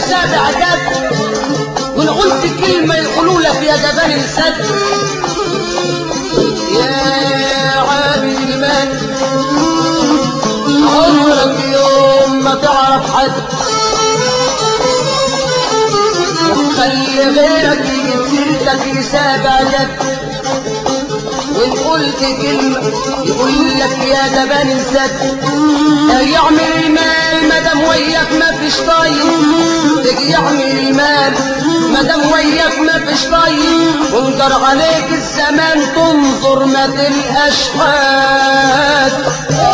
سابع جد وان قلت كلمة يقولوا لك يا جبان السد يا عابد المال عمرك يوم ما تعرف حد خلي غيرك يجيب سيرتك لسابع جد وان قلت كلمة يقول لك يا جبان السد يعمل المال مدام وياك ما فيش طيب تجي يعمل المال مدام وياك ما فيش طيب وانجر عليك الزمان تنظر ما تلقاش حد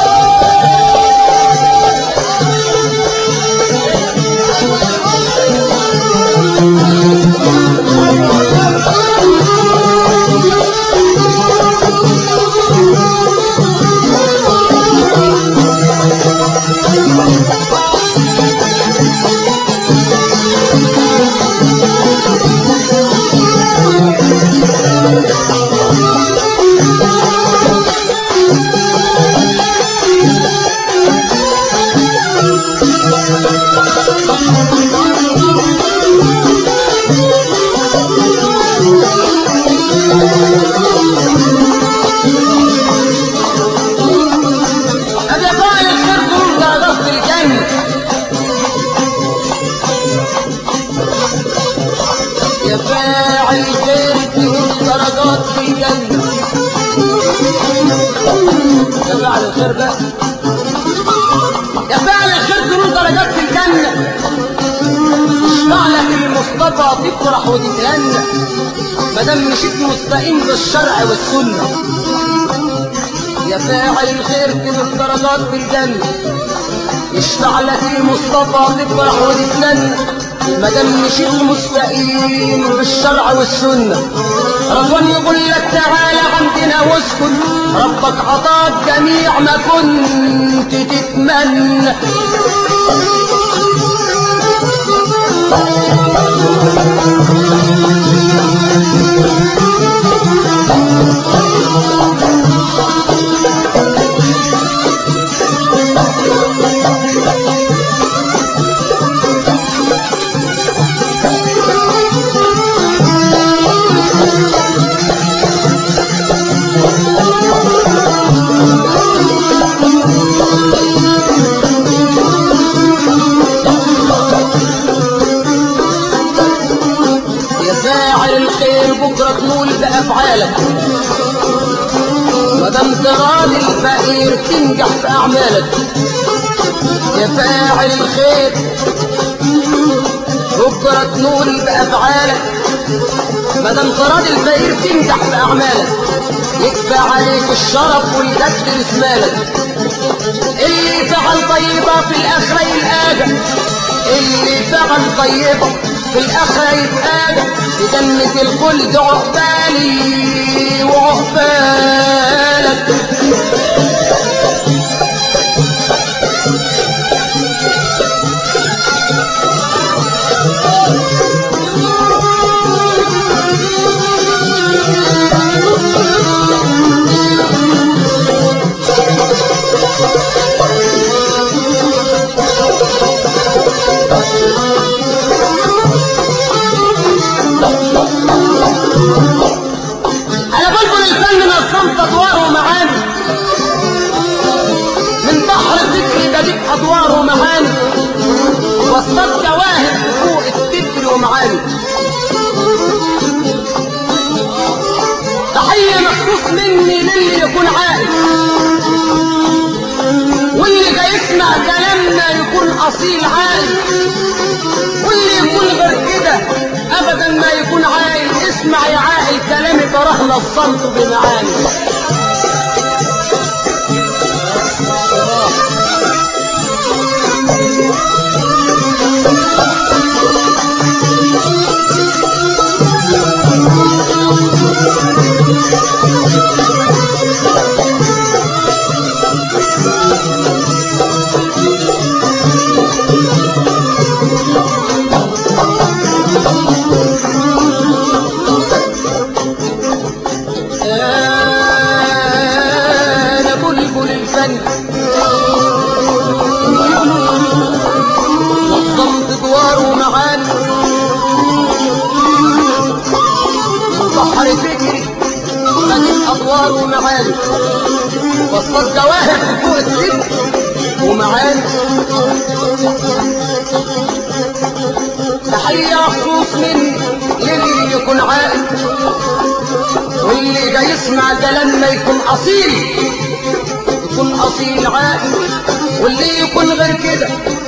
ابي قال الخير كل درجات الجنة يا فاعل خير كل درجات في الجنة يا فاعل الخير بقى يا فاعل الخير كل درجات في الجنة اشفع لك المصطفى تفرح وتتهنى مادام مشيت مستقيم بالشرع والسنه يا فاعل الخير كده الدرجات في الجنة يشفع لك المصطفى تفرح وتتمنى مادام مشيت مستقيم بالشرع والسنة رضوان يقول لك تعالى عندنا واسكن ربك عطاك جميع ما كنت تتمنى يا فاعل الخير بكرة تنول بأفعالك مادام تراضي الفقير تنجح في أعمالك يا فاعل الخير بكرة تنول بأفعالك مادام تراضي الفقير تنجح في أعمالك يكفى عليك الشرف والجد رسمالك اللي فعل طيبة في الآخرة يلقاك اللي فعل طيبة في الآخرة يتقاك في جنة الخلد عقبالي وعقبالك على بلبل الفن نظمت ادواره معاني من بحر الذكر بديك ادواره معاني وسط جواهر فوق الذكر ومعاني تحية مخصوص مني للي يكون عاقل واللي جاي يسمع كلامنا يكون اصيل عاقل واللي يكون غير كده ابدا ما يكون عاقل اسمع يا عاقل كلامي كرهنا الصمت بمعاني أدوار ومعاني وسط جواهر في فوق الست ومعاني تحية خصوص مني للي يكون عاقل واللي جاي يسمع كلام ما يكون أصيل يكون أصيل عاقل واللي يكون غير كده